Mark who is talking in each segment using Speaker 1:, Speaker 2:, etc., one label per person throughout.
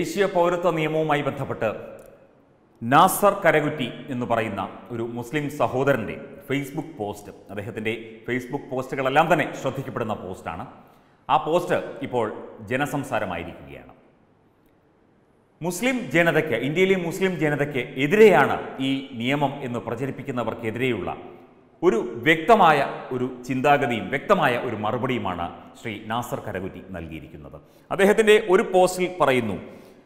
Speaker 1: ദേശീയ പൗരത്വ നിയമവുമായി ബന്ധപ്പെട്ട് നാസർ കരകുറ്റി എന്ന് പറയുന്ന ഒരു മുസ്ലിം സഹോദരൻ്റെ ഫേസ്ബുക്ക് പോസ്റ്റ് അദ്ദേഹത്തിൻ്റെ ഫേസ്ബുക്ക് പോസ്റ്റുകളെല്ലാം തന്നെ ശ്രദ്ധിക്കപ്പെടുന്ന പോസ്റ്റാണ് ആ പോസ്റ്റ് ഇപ്പോൾ ജനസംസാരമായിരിക്കുകയാണ് മുസ്ലിം ജനതയ്ക്ക് ഇന്ത്യയിലെ മുസ്ലിം ജനതയ്ക്ക് എതിരെയാണ് ഈ നിയമം എന്ന് പ്രചരിപ്പിക്കുന്നവർക്കെതിരെയുള്ള ഒരു വ്യക്തമായ ഒരു ചിന്താഗതിയും വ്യക്തമായ ഒരു മറുപടിയുമാണ് ശ്രീ നാസർ കരകുറ്റി നൽകിയിരിക്കുന്നത് അദ്ദേഹത്തിൻ്റെ ഒരു പോസ്റ്റിൽ പറയുന്നു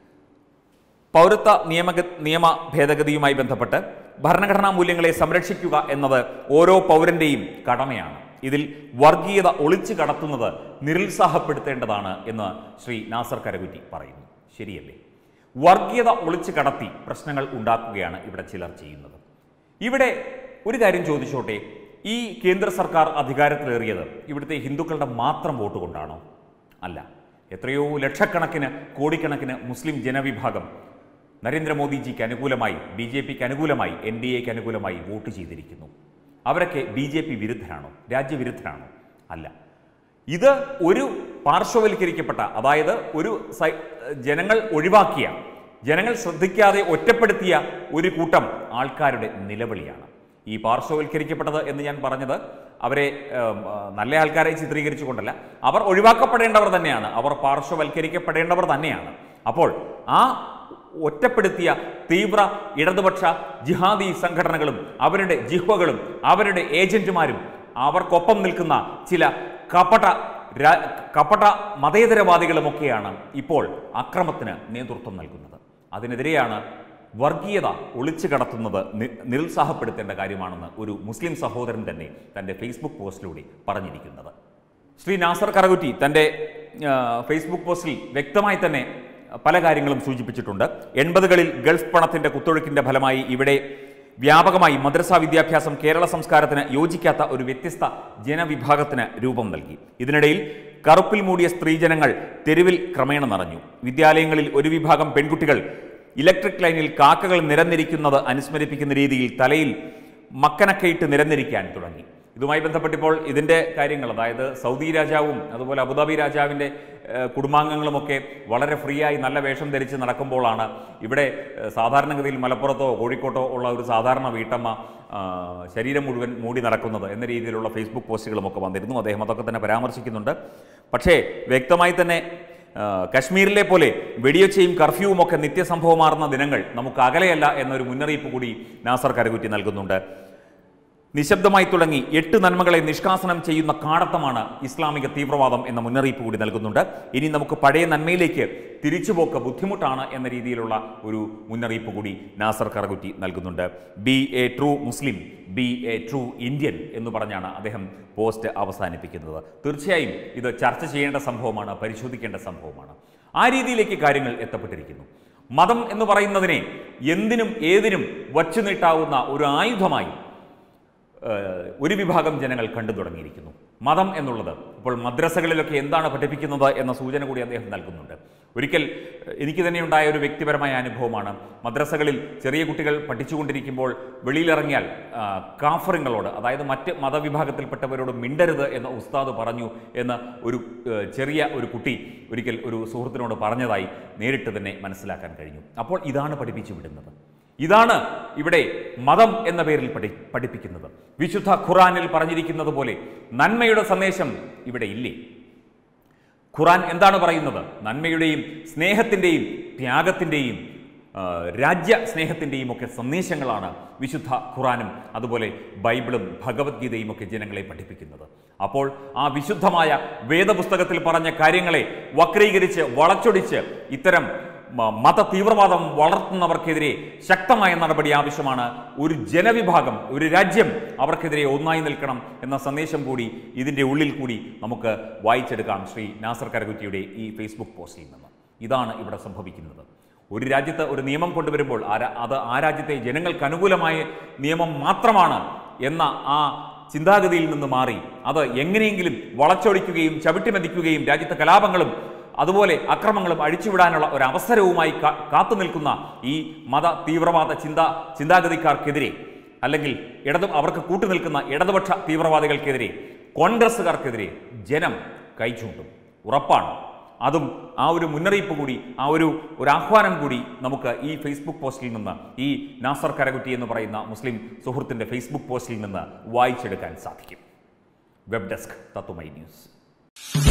Speaker 1: പൗരത്വ നിയമ നിയമ ഭേദഗതിയുമായി ബന്ധപ്പെട്ട് ഭരണഘടനാ മൂല്യങ്ങളെ സംരക്ഷിക്കുക എന്നത് ഓരോ പൗരന്റെയും കടമയാണ് ഇതിൽ വർഗീയത ഒളിച്ചു കടത്തുന്നത് നിരുത്സാഹപ്പെടുത്തേണ്ടതാണ് എന്ന് ശ്രീ നാസർ കരകുറ്റി പറയുന്നു ശരിയല്ലേ വർഗീയത ഒളിച്ചു കടത്തി പ്രശ്നങ്ങൾ ഉണ്ടാക്കുകയാണ് ഇവിടെ ചിലർ ചെയ്യുന്നത് ഇവിടെ ഒരു കാര്യം ചോദിച്ചോട്ടെ ഈ കേന്ദ്ര സർക്കാർ അധികാരത്തിലേറിയത് ഇവിടുത്തെ ഹിന്ദുക്കളുടെ മാത്രം വോട്ട് കൊണ്ടാണോ അല്ല എത്രയോ ലക്ഷക്കണക്കിന് കോടിക്കണക്കിന് മുസ്ലിം ജനവിഭാഗം നരേന്ദ്രമോദിജിക്ക് അനുകൂലമായി ബി ജെ പിക്ക് അനുകൂലമായി എൻ ഡി എക്ക് അനുകൂലമായി വോട്ട് ചെയ്തിരിക്കുന്നു അവരൊക്കെ ബി ജെ പി വിരുദ്ധരാണോ രാജ്യവിരുദ്ധരാണോ അല്ല ഇത് ഒരു പാർശ്വവൽക്കരിക്കപ്പെട്ട അതായത് ഒരു സൈ ജനങ്ങൾ ഒഴിവാക്കിയ ജനങ്ങൾ ശ്രദ്ധിക്കാതെ ഒറ്റപ്പെടുത്തിയ ഒരു കൂട്ടം ആൾക്കാരുടെ നിലവിളിയാണ് ഈ പാർശ്വവൽക്കരിക്കപ്പെട്ടത് എന്ന് ഞാൻ പറഞ്ഞത് അവരെ ഏം, ആ, നല്ല ആൾക്കാരെ ചിത്രീകരിച്ചുകൊണ്ടല്ല അവർ ഒഴിവാക്കപ്പെടേണ്ടവർ തന്നെയാണ് അവർ പാർശ്വവൽക്കരിക്കപ്പെടേണ്ടവർ തന്നെയാണ് അപ്പോൾ ആ ഒറ്റപ്പെടുത്തിയ തീവ്ര ഇടതുപക്ഷ ജിഹാദി സംഘടനകളും അവരുടെ ജിഹ്വകളും അവരുടെ ഏജന്റുമാരും അവർക്കൊപ്പം നിൽക്കുന്ന ചില കപട രാ- കപട മതേതരവാദികളുമൊക്കെയാണ് ഇപ്പോൾ അക്രമത്തിന് നേതൃത്വം നൽകുന്നത് അതിനെതിരെയാണ് വർഗീയത ഒളിച്ചു കടത്തുന്നത് നി- നിരുത്സാഹപ്പെടുത്തേണ്ട കാര്യമാണെന്ന് ഒരു മുസ്ലിം സഹോദരൻ തന്നെ തൻ്റെ ഫേസ്ബുക്ക് പോസ്റ്റിലൂടെ പറഞ്ഞിരിക്കുന്നത് ശ്രീ നാസർ കറകുറ്റി തൻ്റെ ആ, ഫേസ്ബുക്ക് പോസ്റ്റിൽ വ്യക്തമായി തന്നെ പല കാര്യങ്ങളും സൂചിപ്പിച്ചിട്ടുണ്ട് എൺപതുകളിൽ ഗൾഫ് പണത്തിന്റെ കുത്തൊഴുക്കിന്റെ ഫലമായി ഇവിടെ വ്യാപകമായി മദ്രസ വിദ്യാഭ്യാസം കേരള സംസ്കാരത്തിന് യോജിക്കാത്ത ഒരു വ്യത്യസ്ത ജനവിഭാഗത്തിന് രൂപം നൽകി ഇതിനിടയിൽ കറുപ്പിൽ മൂടിയ സ്ത്രീജനങ്ങൾ തെരുവിൽ ക്രമേണ നിറഞ്ഞു വിദ്യാലയങ്ങളിൽ ഒരു വിഭാഗം പെൺകുട്ടികൾ ഇലക്ട്രിക് ലൈനിൽ കാക്കകൾ നിരന്നിരിക്കുന്നത് അനുസ്മരിപ്പിക്കുന്ന രീതിയിൽ തലയിൽ മക്കനക്കയിട്ട് നിരന്നിരിക്കാൻ തുടങ്ങി ഇതുമായി ബന്ധപ്പെട്ടിപ്പോൾ ഇതിൻ്റെ കാര്യങ്ങൾ അതായത് സൗദി രാജാവും അതുപോലെ അബുദാബി രാജാവിൻ്റെ ഏഹ്, കുടുംബാംഗങ്ങളുമൊക്കെ വളരെ ഫ്രീ ആയി നല്ല വേഷം ധരിച്ച് നടക്കുമ്പോഴാണ് ഇവിടെ ഏഹ്, സാധാരണഗതിയിൽ മലപ്പുറത്തോ കോഴിക്കോട്ടോ ഉള്ള ഒരു സാധാരണ വീട്ടമ്മ ആ, ശരീരം മുഴുവൻ മൂടി നടക്കുന്നത് എന്ന രീതിയിലുള്ള ഫേസ്ബുക്ക് പോസ്റ്റുകളുമൊക്കെ വന്നിരുന്നു അദ്ദേഹം അതൊക്കെ തന്നെ പരാമർശിക്കുന്നുണ്ട് പക്ഷേ വ്യക്തമായി തന്നെ ആ, കശ്മീരിലെ പോലെ വെടിയൊച്ചയും കർഫ്യൂവും ഒക്കെ നിത്യസംഭവമാർന്ന ദിനങ്ങൾ നമുക്ക് അകലെയല്ല എന്നൊരു മുന്നറിയിപ്പ് കൂടി നാസർ കരകുറ്റി നൽകുന്നുണ്ട് നിശബ്ദമായി തുടങ്ങി എട്ട് നന്മകളെ നിഷ്കാസനം ചെയ്യുന്ന കാടത്തമാണ് ഇസ്ലാമിക തീവ്രവാദം എന്ന മുന്നറിയിപ്പ് കൂടി നൽകുന്നുണ്ട് ഇനി നമുക്ക് പഴയ നന്മയിലേക്ക് തിരിച്ചുപോക്ക് ബുദ്ധിമുട്ടാണ് എന്ന രീതിയിലുള്ള ഒരു മുന്നറിയിപ്പ് കൂടി നാസർ കറകുറ്റി നൽകുന്നുണ്ട് be a true Muslim be a true Indian എന്ന് പറഞ്ഞാണ് അദ്ദേഹം പോസ്റ്റ് അവസാനിപ്പിക്കുന്നത് തീർച്ചയായും ഇത് ചർച്ച ചെയ്യേണ്ട സംഭവമാണ് പരിശോധിക്കേണ്ട സംഭവമാണ് ആ രീതിയിലേക്ക് കാര്യങ്ങൾ എത്തപ്പെട്ടിരിക്കുന്നു മതം എന്ന് പറയുന്നതിനെ എന്തിനും ഏതിനും വച്ചു നീട്ടാവുന്ന ഒരു ആയുധമായി ഏഹ്, ഒരു വിഭാഗം ജനങ്ങൾ കണ്ടു തുടങ്ങിയിരിക്കുന്നു മതം എന്നുള്ളത് ഇപ്പോൾ മദ്രസകളിലൊക്കെ എന്താണ് പഠിപ്പിക്കുന്നത് എന്ന സൂചന കൂടി അദ്ദേഹം നൽകുന്നുണ്ട് ഒരിക്കൽ ഏഹ്, എനിക്ക് തന്നെ ഉണ്ടായ ഒരു വ്യക്തിപരമായ അനുഭവമാണ് മദ്രസകളിൽ ചെറിയ കുട്ടികൾ പഠിച്ചുകൊണ്ടിരിക്കുമ്പോൾ വെളിയിലിറങ്ങിയാൽ ആ, കാഫറുകളോട് അതായത് മറ്റ് മതവിഭാഗത്തിൽപ്പെട്ടവരോട് മിണ്ടരുത് എന്ന് ഉസ്താദ് പറഞ്ഞു എന്ന് ഒരു ഏഹ്, ചെറിയ ഒരു കുട്ടി ഒരിക്കൽ ഒരു സുഹൃത്തിനോട് പറഞ്ഞതായി നേരിട്ട് തന്നെ മനസ്സിലാക്കാൻ കഴിഞ്ഞു അപ്പോൾ ഇതാണ് പഠിപ്പിച്ചു വിടുന്നത് ഇതാണ് ഇവിടെ മതം എന്ന പേരിൽ പഠി പഠിപ്പിക്കുന്നത് വിശുദ്ധ ഖുറാനിൽ പറഞ്ഞിരിക്കുന്നത് പോലെ നന്മയുടെ സന്ദേശം ഇവിടെ ഇല്ലേ ഖുറാൻ എന്താണ് പറയുന്നത് നന്മയുടെയും സ്നേഹത്തിൻ്റെയും ത്യാഗത്തിൻ്റെയും ആ, രാജ്യ സ്നേഹത്തിൻ്റെയും ഒക്കെ സന്ദേശങ്ങളാണ് വിശുദ്ധ ഖുറാനും അതുപോലെ ബൈബിളും ഭഗവത്ഗീതയും ഒക്കെ ജനങ്ങളെ പഠിപ്പിക്കുന്നത് അപ്പോൾ ആ വിശുദ്ധമായ വേദപുസ്തകത്തിൽ പറഞ്ഞ കാര്യങ്ങളെ വക്രീകരിച്ച് വളച്ചൊടിച്ച് ഇത്തരം മ- മത തീവ്രവാദം വളർത്തുന്നവർക്കെതിരെ ശക്തമായ നടപടി ആവശ്യമാണ് ഒരു ജനവിഭാഗം ഒരു രാജ്യം അവർക്കെതിരെ ഒന്നായി നിൽക്കണം എന്ന സന്ദേശം കൂടി ഇതിൻ്റെ ഉള്ളിൽ കൂടി നമുക്ക് വായിച്ചെടുക്കാം ശ്രീ നാസർ കരകുറ്റിയുടെ ഈ ഫേസ്ബുക്ക് പോസ്റ്റിൽ നിന്ന് ഇതാണ് ഇവിടെ സംഭവിക്കുന്നത് ഒരു രാജ്യത്ത് ഒരു നിയമം കൊണ്ടുവരുമ്പോൾ ആ രാ- അത് ആ രാജ്യത്തെ ജനങ്ങൾക്ക് അനുകൂലമായ നിയമം മാത്രമാണ് എന്ന ആ ചിന്താഗതിയിൽ നിന്ന് മാറി അത് എങ്ങനെയെങ്കിലും വളച്ചൊടിക്കുകയും ചവിട്ടിമെതിക്കുകയും രാജ്യത്തെ കലാപങ്ങളും അതുപോലെ അക്രമങ്ങളും അഴിച്ചുവിടാനുള്ള ഒരു അവസരവുമായി കാ- കാത്തു നിൽക്കുന്ന ഈ മത തീവ്രവാദ ചിന്ത ചിന്താഗതിക്കാർക്കെതിരെ അല്ലെങ്കിൽ ഇടതു അവർക്ക് കൂട്ടുനിൽക്കുന്ന ഇടതുപക്ഷ തീവ്രവാദികൾക്കെതിരെ കോൺഗ്രസ്സുകാർക്കെതിരെ ജനം കൈചൂണ്ടും ഉറപ്പാണ് അതും ആ ഒരു മുന്നറിയിപ്പ് കൂടി ആ ഒരു ഒരു ആഹ്വാനം കൂടി നമുക്ക് ഈ ഫേസ്ബുക്ക് പോസ്റ്റിൽ നിന്ന് ഈ നാസർ കരകുറ്റി എന്ന് പറയുന്ന മുസ്ലിം സുഹൃത്തിൻ്റെ ഫേസ്ബുക്ക് പോസ്റ്റിൽ നിന്ന് വായിച്ചെടുക്കാൻ സാധിക്കും വെബ് ഡെസ്ക് തത്തുമൈ ന്യൂസ്